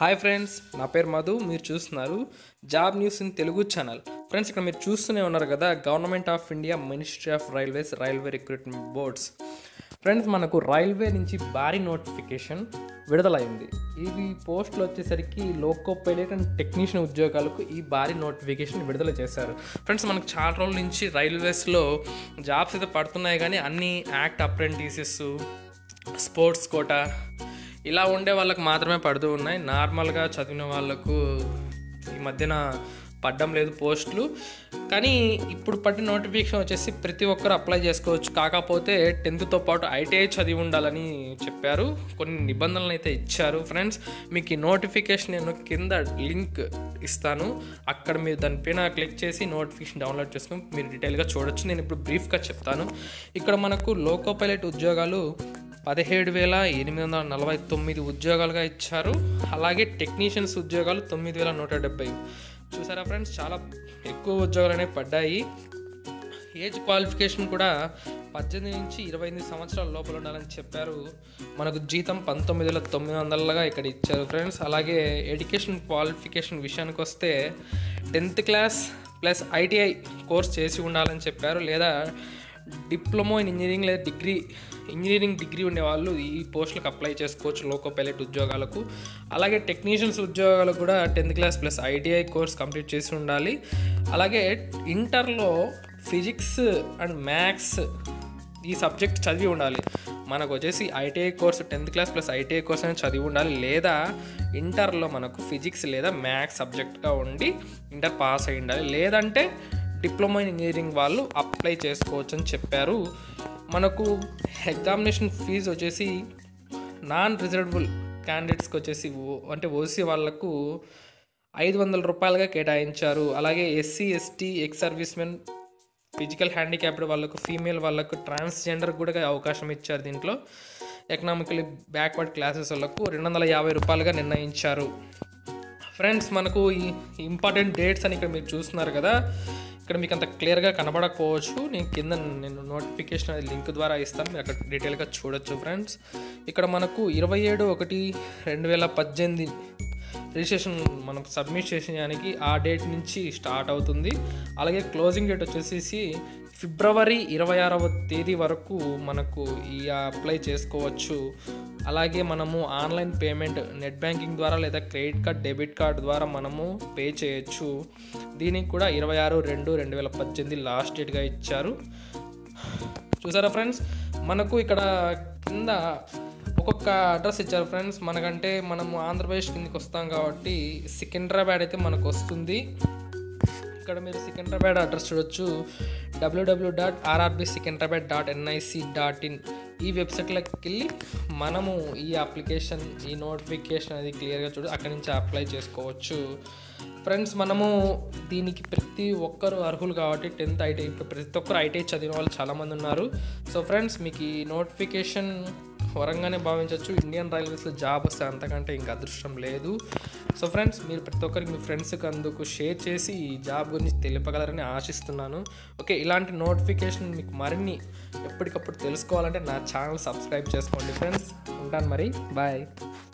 hi friends నా పేరు మధు మీరు చూస్తున్నారు job news in Telugu channel friends ఇక్కడ మీరు చూస్తూనే ఉన్నారు కదా government of India ministry of railways railway recruitment boards friends మనకు రైల్వే నుంచి భారీ నోటిఫికేషన్ విడుదలైంది ఇవి పోస్టులు వచ్చేసరికి లోకో పైలట్ అండ్ టెక్నీషియన్ ఉద్యోగాలకు ఈ భారీ నోటిఫికేషన్ విడుదల చేశారు ఫ్రెండ్స్ మనకు చాలా రోజుల నుంచి రైల్వేస్లో జాబ్స్ అయితే పడుతున్నాయి కానీ అన్ని యాక్ట్ అప్రెంటిసెస్ స్పోర్ట్స్ కోటా ఇలా ఉండే వాళ్ళకి మాత్రమే పడుతూ ఉన్నాయి నార్మల్గా చదివిన వాళ్ళకు ఈ మధ్యన పడ్డం లేదు పోస్టులు కానీ ఇప్పుడు పడిన నోటిఫికేషన్ వచ్చేసి ప్రతి ఒక్కరు అప్లై చేసుకోవచ్చు కాకపోతే టెన్త్తో పాటు ఐటీఐ చదివి ఉండాలని చెప్పారు కొన్ని నిబంధనలు అయితే ఇచ్చారు ఫ్రెండ్స్ మీకు ఈ నోటిఫికేషన్ నేను కింద లింక్ ఇస్తాను అక్కడ మీరు దానిపైన క్లిక్ చేసి నోటిఫికేషన్ డౌన్లోడ్ చేసుకుని మీరు డీటెయిల్గా చూడొచ్చు నేను ఇప్పుడు బ్రీఫ్గా చెప్తాను ఇక్కడ మనకు లోకో పైలట్ ఉద్యోగాలు పదిహేడు వేల ఎనిమిది వందల నలభై తొమ్మిది ఉద్యోగాలుగా ఇచ్చారు అలాగే టెక్నీషియన్స్ ఉద్యోగాలు తొమ్మిది వేల నూట డెబ్బై చూసారా ఫ్రెండ్స్ చాలా ఎక్కువ ఉద్యోగాలు అనేవి పడ్డాయి ఏజ్ క్వాలిఫికేషన్ కూడా పద్దెనిమిది నుంచి ఇరవై ఎనిమిది సంవత్సరాల లోపల ఉండాలని చెప్పారు మనకు జీతం పంతొమ్మిది వేల తొమ్మిది వందలుగా ఇక్కడ ఇచ్చారు ఫ్రెండ్స్ అలాగే ఎడ్యుకేషన్ క్వాలిఫికేషన్ విషయానికి వస్తే tenth class plus ITI course చేసి ఉండాలని చెప్పారు లేదా డిప్లొమో ఇన్ ఇంజనీరింగ్ లేదా డిగ్రీ ఇంజనీరింగ్ డిగ్రీ ఉండే వాళ్ళు ఈ పోస్టులకు అప్లై చేసుకోవచ్చు లోకో పైలట్ ఉద్యోగాలకు అలాగే టెక్నీషియన్స్ ఉద్యోగాలకు కూడా tenth class plus ITI course complete చేసి ఉండాలి అలాగే ఇంటర్లో ఫిజిక్స్ అండ్ మ్యాథ్స్ ఈ సబ్జెక్ట్ చదివి ఉండాలి మనకు వచ్చేసి ITI course tenth class plus ITI course అనేది చదివి ఉండాలి లేదా ఇంటర్లో మనకు ఫిజిక్స్ లేదా మ్యాథ్స్ సబ్జెక్ట్గా ఉండి ఇంటర్ పాస్ అయి ఉండాలి లేదంటే డిప్లొమా ఇన్ ఇంజనీరింగ్ వాళ్ళు అప్లై చేసుకోవచ్చు అని చెప్పారు మనకు ఎగ్జామినేషన్ ఫీజు వచ్చేసి నాన్ రిజర్వబుల్ క్యాండిడేట్స్కి వచ్చేసి ఓ- అంటే ఓసీ వాళ్ళకు ఐదు వందల రూపాయలుగా కేటాయించారు అలాగే SC ST ex service men physical handicapped వాళ్ళకు ఫీమేల్ వాళ్ళకు ట్రాన్స్జెండర్ కూడా అవకాశం ఇచ్చారు దీంట్లో ఎకనామికలీ బ్యాక్వర్డ్ క్లాసెస్ వాళ్ళకు రెండు వందల యాభై రూపాయలుగా నిర్ణయించారు ఫ్రెండ్స్ మనకు ఈ ఇంపార్టెంట్ డేట్స్ అని ఇక్కడ మీరు చూస్తున్నారు కదా ఇక్కడ మీకు అంత క్లియర్గా కనబడకపోవచ్చు నేను కింద నేను నోటిఫికేషన్ అది లింక్ ద్వారా ఇస్తాను మీరు అక్కడ డీటెయిల్గా చూడొచ్చు ఫ్రెండ్స్ ఇక్కడ మనకు ఇరవై ఏడు ఒకటి రెండు వేల పద్దెనిమిది రిజిస్ట్రేషన్ మనకు సబ్మిట్ చేసేదానికి ఆ డేట్ నుంచి స్టార్ట్ అవుతుంది అలాగే క్లోజింగ్ డేట్ వచ్చేసి ఫిబ్రవరి ఇరవై ఆరవ తేదీ వరకు మనకు ఈ అప్లై చేసుకోవచ్చు అలాగే మనము ఆన్లైన్ పేమెంట్ నెట్ బ్యాంకింగ్ ద్వారా లేదా క్రెడిట్ కార్డ్ డెబిట్ కార్డ్ ద్వారా మనము పే చేయొచ్చు దీనికి కూడా ఇరవై ఆరు రెండు రెండు వేల పద్దెనిమిది లాస్ట్ డేట్గా ఇచ్చారు చూసారా ఫ్రెండ్స్ మనకు ఇక్కడ కింద ఒక్కొక్క అడ్రస్ ఇచ్చారు ఫ్రెండ్స్ మనకంటే మనము ఆంధ్రప్రదేశ్ కిందకి వస్తాం కాబట్టి సికింద్రాబాద్ అయితే మనకు వస్తుంది ఇక్కడ మీరు సికింద్రాబాద్ అడ్రస్ చూడొచ్చు WW dot RRB Secunderabad dot NIC dot in ఈ వెబ్సైట్లోకి వెళ్ళి మనము ఈ అప్లికేషన్ ఈ నోటిఫికేషన్ అది క్లియర్గా చూడ అక్కడి నుంచి అప్లై చేసుకోవచ్చు ఫ్రెండ్స్ మనము దీనికి ప్రతి ఒక్కరు అర్హులు కాబట్టి టెన్త్ ఐటీ ఇప్పుడు ప్రతి ఒక్కరు ఐటీఐ చదివిన వాళ్ళు చాలామంది ఉన్నారు సో ఫ్రెండ్స్ మీకు ఈ నోటిఫికేషన్ వరంగానే భావించవచ్చు ఇండియన్ రైల్వేస్లో జాబ్ వస్తే అంతకంటే ఇంకా అదృష్టం లేదు సో ఫ్రెండ్స్ మీరు ప్రతి ఒక్కరికి మీ ఫ్రెండ్స్కి అందుకు షేర్ చేసి ఈ జాబ్ గురించి తెలుపగలరని ఆశిస్తున్నాను ఓకే ఇలాంటి నోటిఫికేషన్ మీకు మరిన్ని ఎప్పటికప్పుడు తెలుసుకోవాలంటే నా ఛానల్ సబ్స్క్రైబ్ చేసుకోండి ఫ్రెండ్స్ ఉంటాను మరి బాయ్